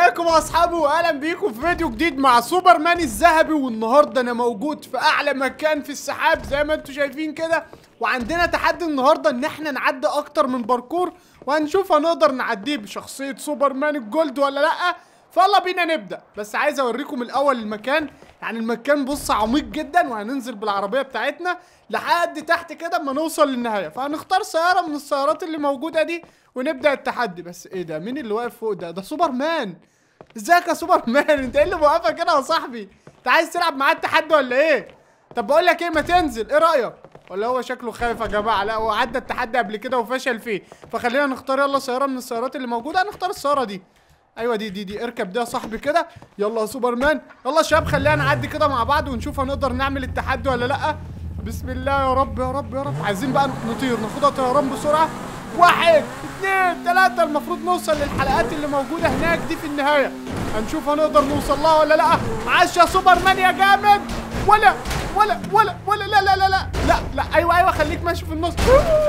عليكم يا اصحابي واهلا بيكم في فيديو جديد مع سوبر مان الذهبي والنهارده انا موجود في اعلى مكان في السحاب زي ما انتم شايفين كده وعندنا تحدي النهارده ان احنا نعدي اكتر من باركور وهنشوف هنقدر نعديه بشخصيه سوبر مان الجولد ولا لا فيلا بينا نبدا بس عايز اوريكم الاول المكان يعني المكان بص عميق جدا وهننزل بالعربيه بتاعتنا لحد تحت كده اما نوصل للنهايه فهنختار سياره من السيارات اللي موجوده دي ونبدا التحدي بس ايه ده مين اللي واقف فوق ده ده سوبر مان ازيك يا سوبر مان انت ايه اللي موقفك كده يا صاحبي انت عايز تلعب معاه التحدي ولا ايه طب بقول لك ايه ما تنزل ايه رايك ولا هو شكله خايف يا جماعه لا هو عدى التحدي قبل كده وفشل فيه فخلينا نختار يلا سياره من السيارات اللي موجوده هنختار السياره دي ايوه دي دي دي اركب ده يا صاحبي كده يلا يا سوبر مان يلا يا شباب خلينا نعدي كده مع بعض ونشوف هنقدر نعمل التحدي ولا لا بسم الله يا رب يا رب يا رب عايزين بقى نطير ناخدها طيران بسرعه واحد اثنين ثلاثة المفروض نوصل للحلقات اللي موجودة هناك دي في النهاية هنشوف هنقدر نوصل لها ولا لا عاش يا سوبر مان يا جامد ولا ولا ولا ولا لا لا لا لا لا لا ايوه ايوه خليك ماشي في النص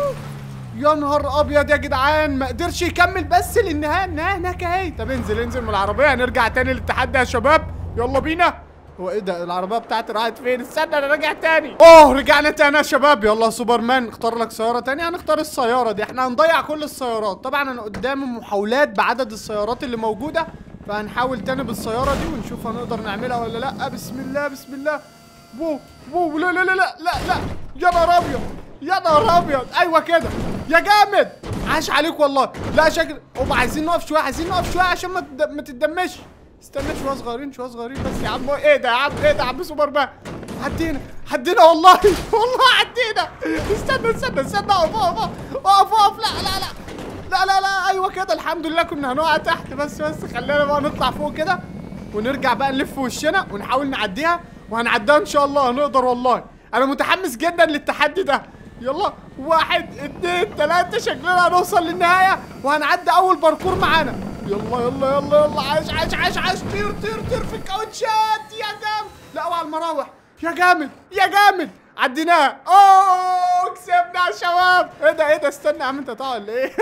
يا نهار ابيض يا جدعان ما قدرش يكمل بس للنهايه النهايه هناك اهي طب انزل انزل من العربيه هنرجع تاني للتحدي يا شباب يلا بينا هو ايه ده العربيه بتاعتي راحت فين استنى انا راجع تاني اوه رجعنا تاني يا شباب يلا يا سوبر مان اختار لك سياره تاني هنختار السياره دي احنا هنضيع كل السيارات طبعا انا قدامي محاولات بعدد السيارات اللي موجوده فهنحاول تاني بالسياره دي ونشوف هنقدر نعملها ولا لا بسم الله بسم الله بو بو لا لا لا لا لا لا يا نهار ابيض يا نهار ابيض ايوه كده يا جامد عاش عليك والله لا شكل هم عايزين نقف شويه عايزين نقف شويه عشان ما تد- ما تتدمش استنى شويه صغيرين شويه صغيرين بس يا عم ايه ده يا عم ايه ده يا عم سوبر مان عدينا عدينا والله والله عدينا استنى استنى استنى اقف اقف اقف اقف لا لا لا لا لا لا ايوه كده الحمد لله كنا هنقع تحت بس بس خلينا بقى نطلع فوق كده ونرجع بقى نلف وشنا ونحاول نعديها وهنعديها ان شاء الله هنقدر والله انا متحمس جدا للتحدي ده يلا واحد اتنين تلاتة شكلنا هنوصل للنهاية وهنعدي أول باركور معانا يلا يلا يلا يلا عاش عاش عاش عاش طير طير طير في الكاوتشات يا جامد لا اوعى المراوح يا جامد يا جامد عديناها اوه كسبنا يا شباب ايه ده ايه ده استنى يا عم انت طالع ولا ايه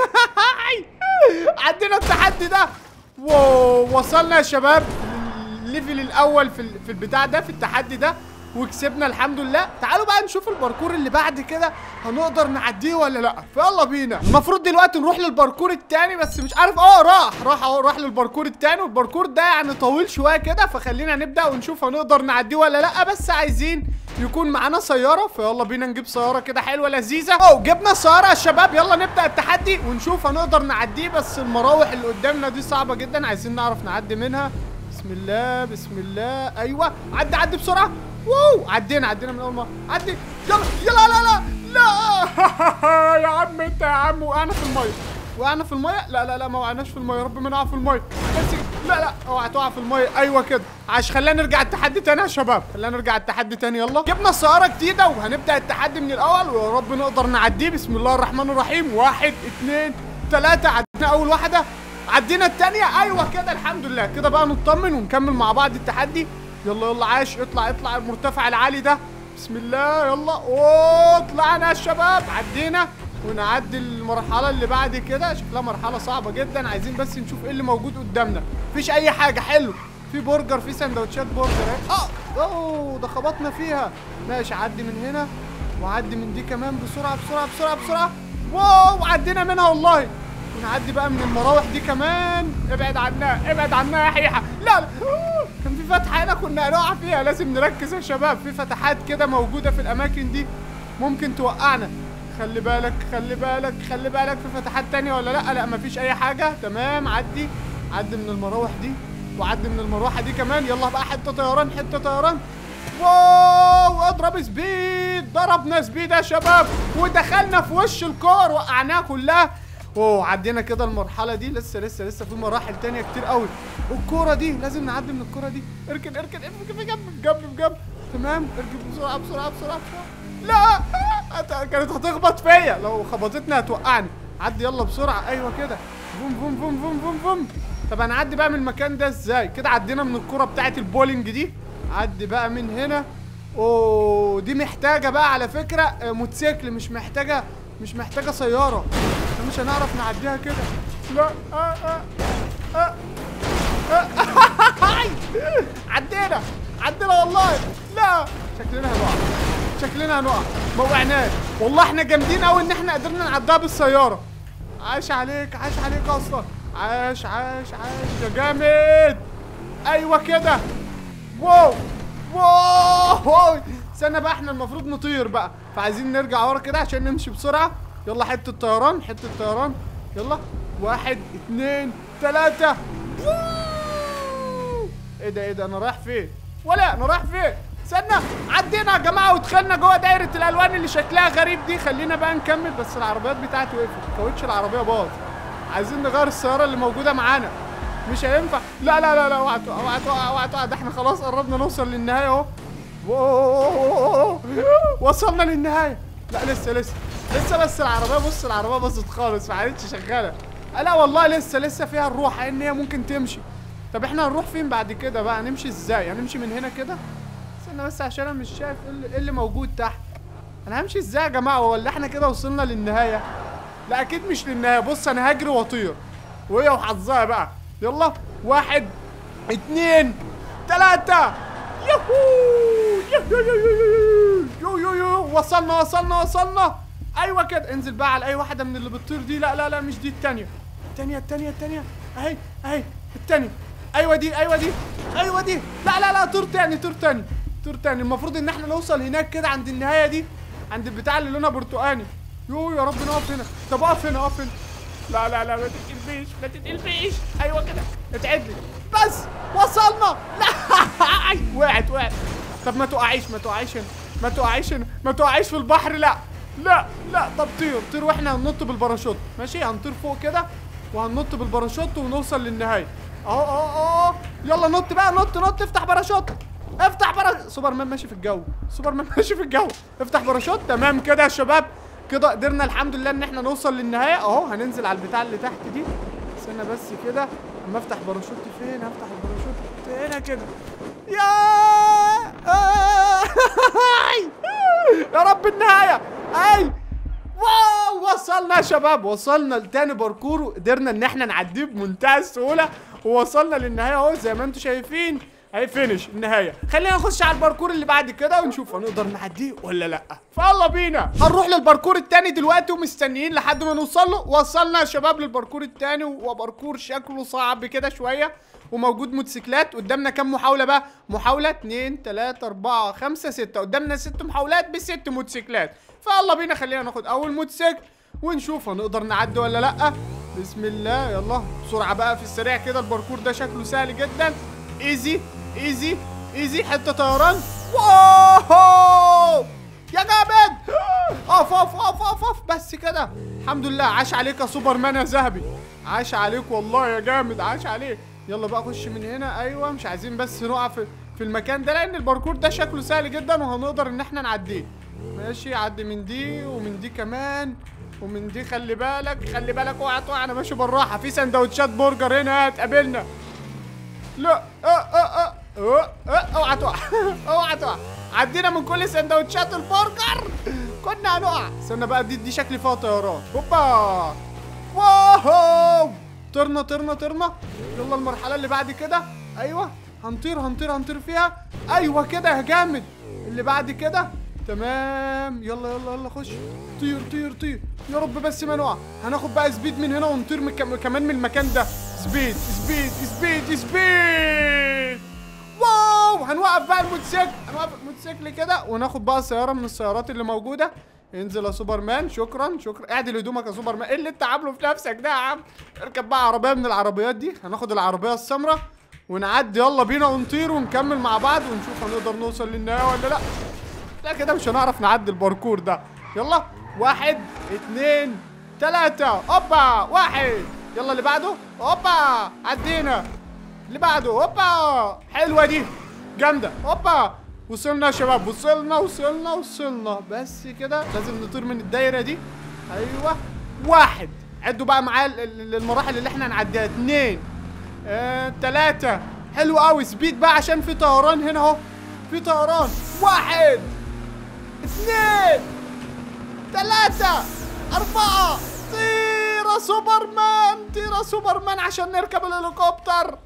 عدينا التحدي ده واو وصلنا يا شباب الليفل الاول في ال- في البتاع ده في التحدي ده وكسبنا الحمد لله تعالوا بقى نشوف الباركور اللي بعد كده هنقدر نعديه ولا لا فيلا بينا المفروض دلوقتي نروح للباركور التاني بس مش عارف اه راح راح اهو راح للباركور التاني والباركور ده يعني طويل شويه كده فخلينا نبدا ونشوف هنقدر نعديه ولا لا بس عايزين يكون معانا سياره فيلا بينا نجيب سياره كده حلوه لذيذه اوه جبنا سياره يا شباب يلا نبدا التحدي ونشوف هنقدر نعديه بس المراوح اللي قدامنا دي صعبه جدا عايزين نعرف نعدي منها بسم الله بسم الله ايوه عدي عدي بسرعه واو عدينا عدينا من اول مره عدي يلا يلا لا لا لا يا عم انت يا عم وقعنا في الميه وقعنا في الميه لا لا لا ما وقعناش في الميه رب ما نقع في الميه بس لا لا اوعى تقع في الميه ايوه كده عاش خلينا نرجع التحدي تاني يا شباب خلينا نرجع التحدي تاني يلا جبنا سياره جديده وهنبدا التحدي من الاول ويا رب نقدر نعديه بسم الله الرحمن الرحيم واحد اتنين تلاته عدينا اول واحده عدينا التانية ايوه كده الحمد لله كده بقى نطمن ونكمل مع بعض التحدي يلا يلا عاش اطلع اطلع المرتفع العالي ده بسم الله يلا اوه طلعنا يا شباب عدينا ونعدي المرحلة اللي بعد كده شكلها مرحلة صعبة جدا عايزين بس نشوف ايه اللي موجود قدامنا مفيش اي حاجة حلو في برجر في سندوتشات برجر اهي اه اوه ده خبطنا فيها ماشي عدي من هنا وعدي من دي كمان بسرعة بسرعة بسرعة بسرعة واو عدينا منها والله ونعدي بقى من المراوح دي كمان ابعد عنها ابعد عنها يا حيحة لا لا أوه، كان في فتحة هنا كنا هنقع فيها لازم نركز يا شباب في فتحات كده موجودة في الأماكن دي ممكن توقعنا خلي بالك خلي بالك خلي بالك في فتحات تانية ولا لا لا مفيش أي حاجة تمام عدي عدي من المراوح دي وعدي من المروحة دي كمان يلا بقى حتة طيران حتة طيران واو اضرب سبيد ضربنا سبيد يا شباب ودخلنا في وش الكور وقعناها كلها اوه عدينا كده المرحلة دي لسه لسه لسه في مراحل تانية كتير قوي والكورة دي لازم نعدي من الكورة دي اركن اركن اركن في جنب في جنب في جنب تمام اركن بسرعة بسرعة بسرعة بسرعة لا هت- كانت هتخبط فيا لو خبطتني هتوقعني عدي يلا بسرعة ايوه كده فوم فوم فوم فوم فوم فوم طب هنعدي بقى من المكان ده ازاي كده عدينا من الكرة بتاعت البولينج دي عدي بقى من هنا اوه دي محتاجة بقى على فكرة آه، موتوسيكل مش محتاجة مش محتاجة سيارة احنا مش هنعرف نعديها كده لا آه آه آه آه والله لا شكلنا هنقع شكلنا هنقع ما وقعناش والله احنا جامدين قوي ان احنا قدرنا نعدها بالسياره عاش عليك عاش عليك اصلا عاش عاش عاش يا جامد ايوه كده واو واو استنى بقى احنا المفروض نطير بقى فعايزين نرجع ورا كده عشان نمشي بسرعه يلا حته طيران حته طيران يلا واحد اتنين تلاته ووو. ايه ده ايه ده انا رايح فين ولا انا رايح فين استنى عدينا يا جماعه ودخلنا جوه دايره الالوان اللي شكلها غريب دي خلينا بقى نكمل بس العربيات بتاعتي وقفت كاوتش العربيه باظ عايزين نغير السياره اللي موجوده معانا مش هينفع لا لا لا لا اوعى تقع اوعى تقع اوعى تقع ده احنا خلاص قربنا نوصل للنهايه اهو واو. وصلنا للنهايه لا لسه لسه لسه بس العربيه بص العربيه باظت خالص ما عادتش شغاله آه لا والله لسه لسه فيها الروح ان هي ممكن تمشي طب احنا هنروح فين بعد كده بقى هنمشي ازاي هنمشي من هنا كده استنى بس عشان انا مش شايف ايه اللي- إيه اللي موجود تحت انا همشي ازاي يا جماعه ولا احنا كده وصلنا للنهايه لا اكيد مش للنهايه بص انا هجري واطير وهي وحظها بقى يلا واحد اتنين تلاتة يوهو يو يو يو يو يو يو يو وصلنا وصلنا وصلنا ايوه كده انزل بقى على اي واحدة من اللي بتطير دي لا لا لا مش دي التانية التانية التانية التانية اهي اهي التانية ايوه دي ايوه دي ايوه دي لا لا لا طير تاني طير تاني طير تاني المفروض ان احنا نوصل هناك كده عند النهاية دي عند البتاع اللي لونها برتقاني يو يا رب نقف هنا طب اقف هنا اقف هنا لا لا لا ما تتقلبيش ما تتقلبيش ايوه كده اتعدلي بس وصلنا لا وقعت وقعت طب ما تقعيش ما تقعيش هنا ما تقعيش هنا ما تقعيش في البحر لا لا لا طب طير طير واحنا هننط بالباراشوت ماشي هنطير فوق كده وهننط بالباراشوت ونوصل للنهايه اهو اهو اهو يلا نط بقى نط نط افتح باراشوت افتح باراشوت سوبرمان ماشي في الجو سوبرمان ماشي في الجو افتح باراشوت تمام كده يا شباب كده قدرنا الحمد لله ان احنا نوصل للنهايه اهو هننزل على البتاع اللي تحت دي استنى بس كده اما افتح باراشوت فين هفتح الباراشوت هنا كده يا آي. يا رب النهايه اي واو وصلنا يا شباب وصلنا لتاني باركور وقدرنا ان احنا نعديه بمنتهى السهوله ووصلنا للنهايه اهو زي ما انتم شايفين اهي فينش النهايه خلينا نخش على الباركور اللي بعد كده ونشوف هنقدر نعديه ولا لا فيلا بينا هنروح للباركور التاني دلوقتي ومستنيين لحد ما نوصل له وصلنا يا شباب للباركور التاني وباركور شكله صعب كده شويه وموجود موتوسيكلات قدامنا كام محاولة بقى؟ محاولة 2 3 4 5 6 قدامنا ست محاولات بست موتوسيكلات فيلا بينا خلينا ناخد أول موتوسيكل ونشوف هنقدر نعدي ولا لأ بسم الله يلا بسرعة بقى في السريع كده الباركور ده شكله سهل جدا ايزي ايزي ايزي حتة طيران واو يا جامد اقف اقف اقف اقف اقف بس كده الحمد لله عاش عليك يا سوبرمان يا ذهبي عاش عليك والله يا جامد عاش عليك يلا بقى خش من هنا ايوه مش عايزين بس نقع في في المكان ده لان الباركور ده شكله سهل جدا وهنقدر ان احنا نعديه ماشي عدي من دي ومن دي كمان ومن دي خلي بالك خلي بالك اوعى تقع انا ماشي بالراحه في سندوتشات برجر هنا هتقابلنا لا اه اه اه اه اه اوعى تقع اوعى تقع عدينا من كل سندوتشات البرجر كنا هنقع استنى بقى دي دي شكلي فيها طيارات هوبا واو طرنا طرنا طرنا يلا المرحله اللي بعد كده ايوه هنطير هنطير هنطير فيها ايوه كده يا جامد اللي بعد كده تمام يلا يلا يلا خش طير طير طير يا رب بس ما نقع هناخد بقى سبيد من هنا ونطير من كم- كمان من المكان ده سبيد سبيد سبيد سبيد واو هنوقف بقى الموتوسيكل هنوقف الموتوسيكل كده وناخد بقى سياره من السيارات اللي موجوده انزل يا سوبرمان شكرا شكرا اعدل هدومك يا سوبرمان ايه اللي انت عامله في نفسك ده يا عم اركب بقى عربيه من العربيات دي هناخد العربيه السمراء ونعدي يلا بينا ونطير ونكمل مع بعض ونشوف هنقدر نوصل للنهايه ولا لا لا كده مش هنعرف نعدي الباركور ده يلا واحد اتنين تلاتة هوبا واحد يلا اللي بعده هوبا عدينا اللي بعده هوبا حلوة دي جامدة هوبا وصلنا يا شباب وصلنا وصلنا وصلنا بس كده لازم نطير من الدايرة دي ايوه واحد عدوا بقى معايا ال- ال- المراحل اللي احنا هنعديها اتنين آه، تلاتة حلو قوي سبيد بقى عشان في طيران هنا اهو في طيران واحد اثنين ثلاثة أربعة طير يا سوبرمان طير يا سوبرمان عشان نركب الهليكوبتر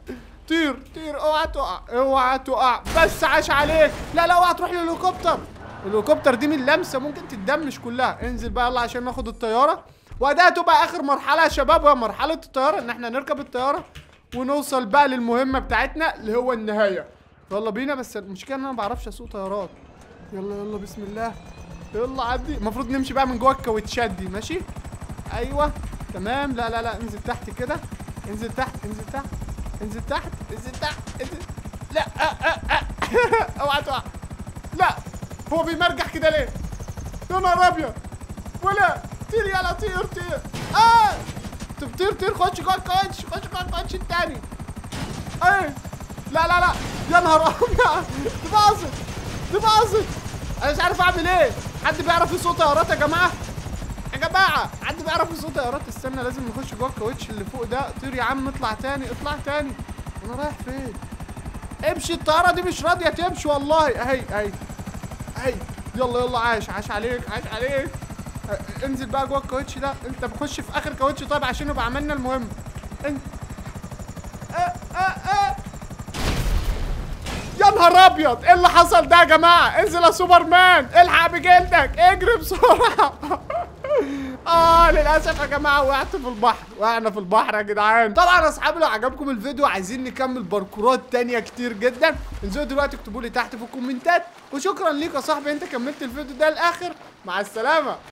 طير طير اوعى تقع اوعى تقع بس عاش عليك لا لا اوعى تروح للهليكوبتر الهليكوبتر دي من لمسه ممكن تتدمش كلها انزل بقى يلا عشان ناخد الطياره وده هتبقى اخر مرحله يا شباب وهي مرحله الطياره ان احنا نركب الطياره ونوصل بقى للمهمه بتاعتنا اللي هو النهايه يلا بينا بس المشكله ان انا ما بعرفش اسوق طيارات يلا يلا بسم الله يلا عدي المفروض نمشي بقى من جوه الكاوتشات دي ماشي ايوه تمام لا لا لا انزل تحت كده انزل تحت انزل تحت انزل تحت انزل تحت انزل لا آه آه آه. اوعى تقع لا هو بيمرجح كده ليه يا نهار ابيض ولا طير يلا طير طير اه طب طير طير خش جوه الكاوتش خش جوه الكاوتش التاني ايه لا لا لا يا نهار ابيض دي باظت دي باظت انا مش عارف اعمل ايه حد بيعرف يسوق طيارات يا جماعه يا جماعه حد بيعرف يسوق طيارات استنى لازم نخش جوه الكاوتش اللي فوق ده طير يا عم اطلع تاني اطلع تاني انا رايح فين امشي الطياره دي مش راضيه تمشي والله اهي اهي اهي يلا يلا عاش عاش عليك عاش عليك اه، انزل بقى جوه الكاوتش ده انت بخش في اخر كاوتش طيب عشان يبقى عملنا المهم انت اه اه اه يا نهار ابيض ايه اللي حصل ده يا جماعه انزل يا سوبرمان الحق بجلدك اجري بسرعه اه للاسف يا جماعه وقعت في البحر وقعنا في البحر يا جدعان طبعا يا اصحابي لو عجبكم الفيديو عايزين نكمل باركورات تانية كتير جدا انزلوا دلوقتي اكتبوا لي تحت في الكومنتات وشكرا ليك يا صاحبي انت كملت الفيديو ده للاخر مع السلامه